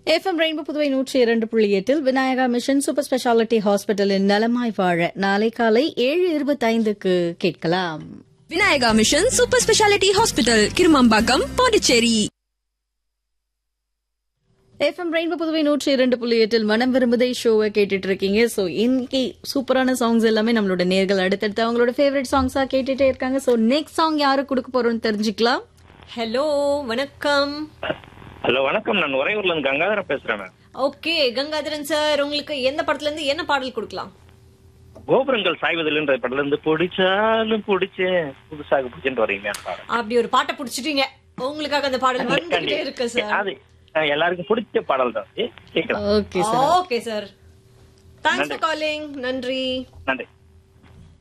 FM Rainbow Puduvai நூற்றி இரண்டு புள்ளி எட்டில் விநாயகா மிஷன் சூப்பர் ஸ்பெஷாலிட்டி ஹாஸ்பிட்டலின் நலமாய் வாழ நாளை காலை ஏழு இருபத்தைந்துக்கு கேட்கலாம் Vinayaka mission super speciality hospital Kirumampakkam Pondicherry FM Rainbow Puduvai நூற்றி இரண்டு புள்ளி எட்டில் மனம் விரும்புதை ஷோவை கேட்டுட்டு இருக்கீங்க ஸோ இன்னைக்கு சூப்பரான சாங்ஸ் எல்லாமே நம்மளோட நேர்கள் அடுத்தடுத்து அவங்களோட ஃபேவரட் சாங்ஸா கேட்டுட்டே இருக்காங்க ஸோ நெக்ஸ்ட் சாங் யாரு கொடுக்க போறோம்னு தெரிஞ்சுக்கலாம் ஹலோ வணக்கம் ஹலோ வணக்கம் நான் உறையூர்ல இருந்து கங்காதரன் பேசுறேன் நான். ஓகே கங்காதரன் சார் உங்களுக்கு எந்த படத்துல இருந்து என்ன பாடல் கொடுக்கலாம் கோபுரங்கள் சாய்வதில்ன்ற படத்துல இருந்து பிடிச்சாலும் பிடிச்சேன் புதுசாக பிடிச்சுட்டு வரீங்க பாடம். அப்படி ஒரு பாட்டை புடிச்சிட்டீங்க உங்களுக்காக அந்த பாடல் வந்துகிட்டே இருக்கு சார் அது அஹ், எல்லாருக்கும் பிடிச்ச பாடல் தான் ஏ, கேட்கலாம் okay sir okay sir thanks for calling நன்றி நன்றி